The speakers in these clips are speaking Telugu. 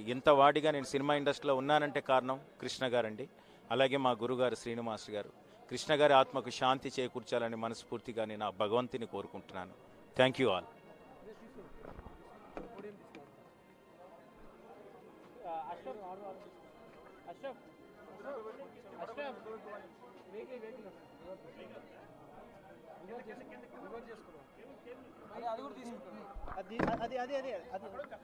ఇంత వాడిగా నేను సినిమా ఇండస్ట్రీలో ఉన్నానంటే కారణం కృష్ణ గారండి అలాగే మా గురుగారు శ్రీనివాస్ గారు కృష్ణ గారి ఆత్మకు శాంతి చేకూర్చాలని మనస్ఫూర్తిగా నేను ఆ భగవంతుని కోరుకుంటున్నాను థ్యాంక్ యూ ఆల్ అది అది అది అది అది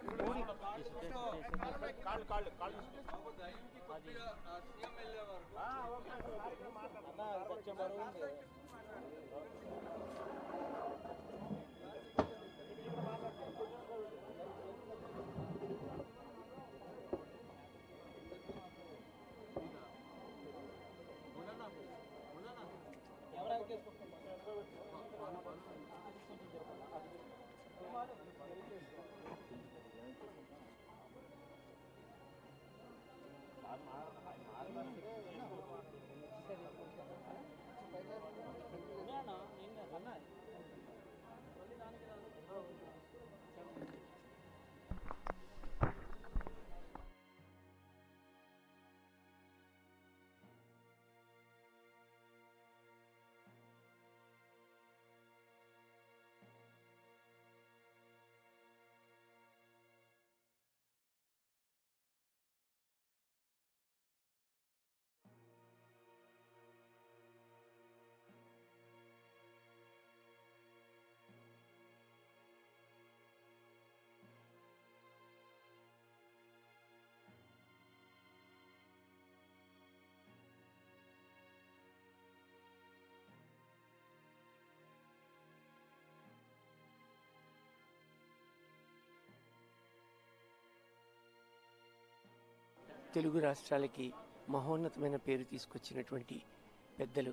తెలుగు రాష్ట్రాలకి మహోన్నతమైన పేరు తీసుకొచ్చినటువంటి పెద్దలు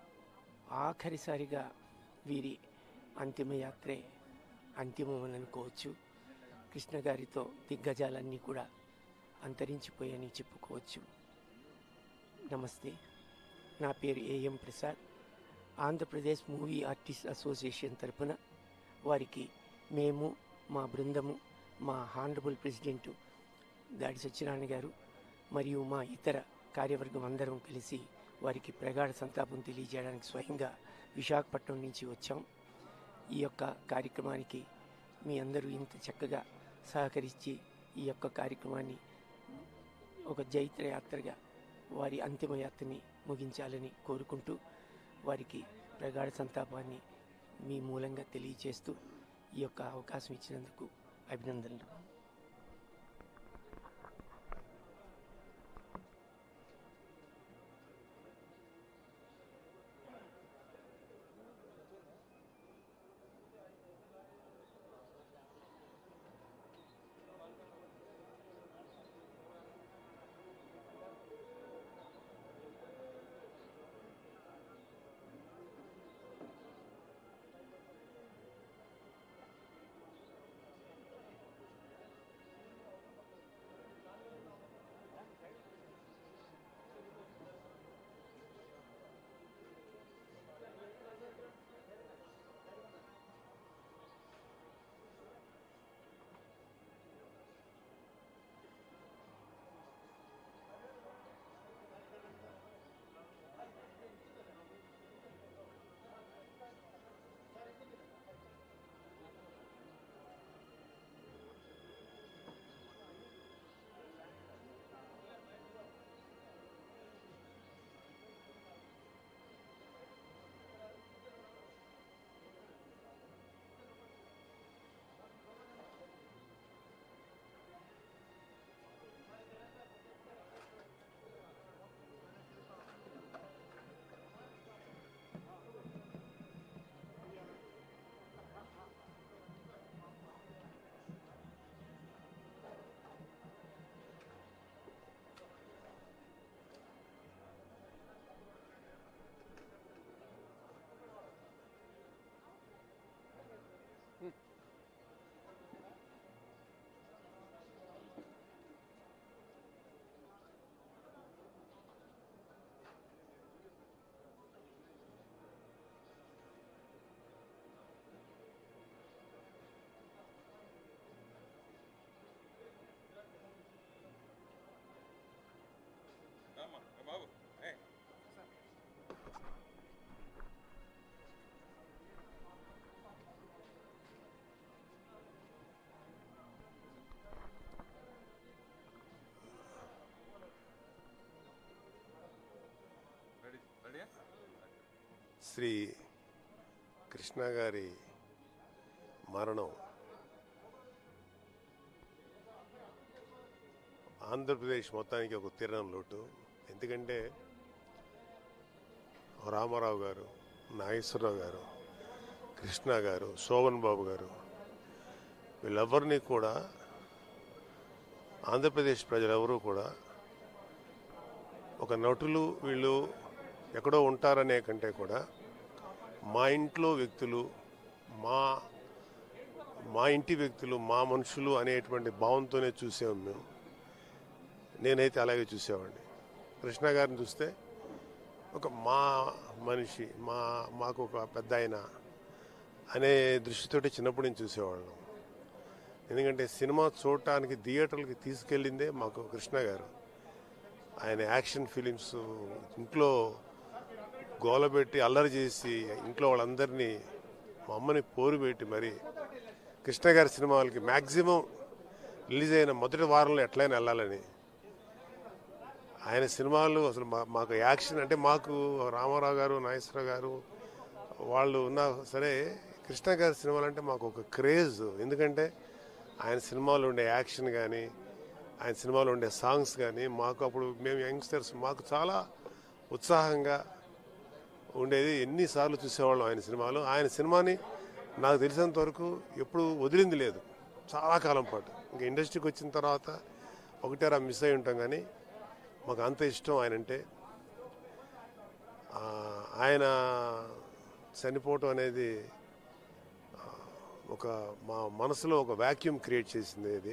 ఆఖరిసారిగా వీరి అంతిమయాత్రే అంతిమం అని అనుకోవచ్చు కృష్ణ గారితో దిగ్గజాలన్నీ కూడా అంతరించిపోయని చెప్పుకోవచ్చు నమస్తే నా పేరు AM Prasad Andhra Pradesh movie artist association తరపున వారికి మేము మా బృందము మా హానరబుల్ ప్రెసిడెంట్ దాడి సత్యనారాయణ గారు మరియు మా ఇతర కార్యవర్గం అందరం కలిసి వారికి ప్రగాఢ సంతాపం తెలియజేయడానికి స్వయంగా విశాఖపట్నం నుంచి వచ్చాం ఈ యొక్క కార్యక్రమానికి మీ అందరూ ఇంత చక్కగా సహకరించి ఈ యొక్క కార్యక్రమాన్ని ఒక జైత్ర యాత్రగా వారి అంతిమ యాత్రని ముగించాలని కోరుకుంటూ వారికి ప్రగాఢ సంతాపాన్ని మీ మూలంగా తెలియజేస్తూ ఈ యొక్క అవకాశం ఇచ్చినందుకు అభినందనలు శ్రీ కృష్ణ గారి మరణం ఆంధ్రప్రదేశ్ మొత్తానికి ఒక తీరని లోటు ఎందుకంటే రామారావు గారు నాగేశ్వరరావు గారు కృష్ణ గారు శోభన్ బాబు గారు వీళ్ళెవరిని కూడా ఆంధ్రప్రదేశ్ ప్రజలెవరూ కూడా ఒక నటులు వీళ్ళు ఎక్కడో ఉంటారనే కంటే కూడా మా ఇంట్లో వ్యక్తులు మా మా ఇంటి వ్యక్తులు మా మనుషులు అనేటువంటి భావంతోనే చూసాము మేము నేనైతే అలాగే చూసేవాడిని కృష్ణ గారిని చూస్తే ఒక మా మనిషి మా మాకు ఒక పెద్ద ఆయన అనే దృష్టితోటి చిన్నప్పటి నుంచి చూసేవాళ్ళం ఎందుకంటే సినిమా చూడటానికి థియేటర్లకి తీసుకెళ్ళిందే మాకు కృష్ణ గారు ఆయన యాక్షన్ ఫిలిమ్స్ ఇంట్లో గోలబెట్టి అల్లరి చేసి ఇంట్లో వాళ్ళందరినీ మా అమ్మని పోరు పెట్టి మరి కృష్ణ గారి సినిమాలకి మ్యాక్సిమం రిలీజ్ అయిన మొదటి వారంలో ఎట్లయినా వెళ్ళాలని ఆయన సినిమాలు అసలు మా మాకు యాక్షన్ అంటే మాకు రామారావు గారు నాగేశ్వరరావు గారు వాళ్ళు ఉన్నా సరే కృష్ణ గారి సినిమాలు అంటే మాకు ఒక క్రేజ్ ఎందుకంటే ఆయన సినిమాలో ఉండే యాక్షన్ కానీ ఆయన సినిమాలో ఉండే సాంగ్స్ కానీ మాకు అప్పుడు మేము యంగ్స్టర్స్ మాకు చాలా ఉత్సాహంగా ఉండేది ఎన్నిసార్లు చూసేవాళ్ళం ఆయన సినిమాలు ఆయన సినిమాని నాకు తెలిసినంత వరకు ఎప్పుడు వదిలింది లేదు చాలా కాలం పాటు ఇంకా ఇండస్ట్రీకి వచ్చిన తర్వాత ఒకటేరా మిస్ అయి ఉంటాం కానీ మాకు అంత ఇష్టం ఆయన అంటే ఆ, ఆయన చనిపోవటం అనేది ఆ, ఒక మా మనసులో ఒక వ్యాక్యూమ్ క్రియేట్ చేసింది ఇది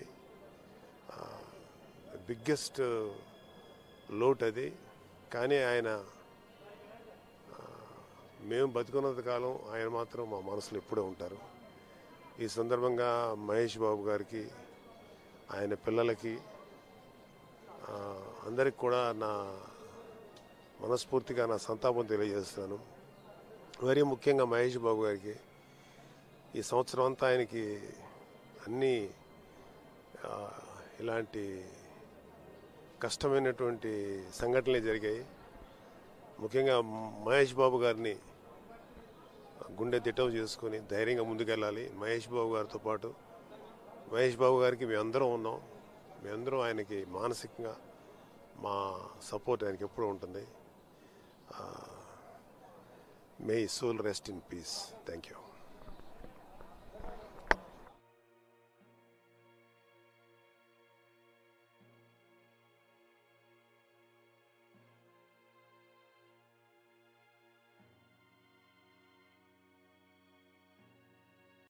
బిగ్గెస్ట్ లోట్ అది కానీ ఆయన ఆ, మేము బతుకున్నంత కాలం ఆయన మాత్రం మా మనసులో ఎప్పుడూ ఉంటారు ఈ సందర్భంగా మహేష్ బాబు గారికి ఆయన పిల్లలకి ఆ, అందరికి కూడా నా మనస్ఫూర్తిగా నా సంతాపం తెలియజేస్తాను మరీ ముఖ్యంగా మహేష్ బాబు గారికి ఈ సంవత్సరం అంతా ఆయనకి అన్ని ఆ, ఇలాంటి కష్టమైనటువంటి సంఘటనలే జరిగాయి ముఖ్యంగా మహేష్ బాబు గారిని గుండె దిట్టం చేసుకొని ధైర్యంగా ముందుకెళ్ళాలి మహేష్ బాబు గారితో పాటు మహేష్ బాబు గారికి మేమందరం ఉన్నాం మేమందరం ఆయనకి మానసికంగా మా సపోర్ట్ ఆయనకి ఎప్పుడూ ఉంటుంది may soul rest in peace thank you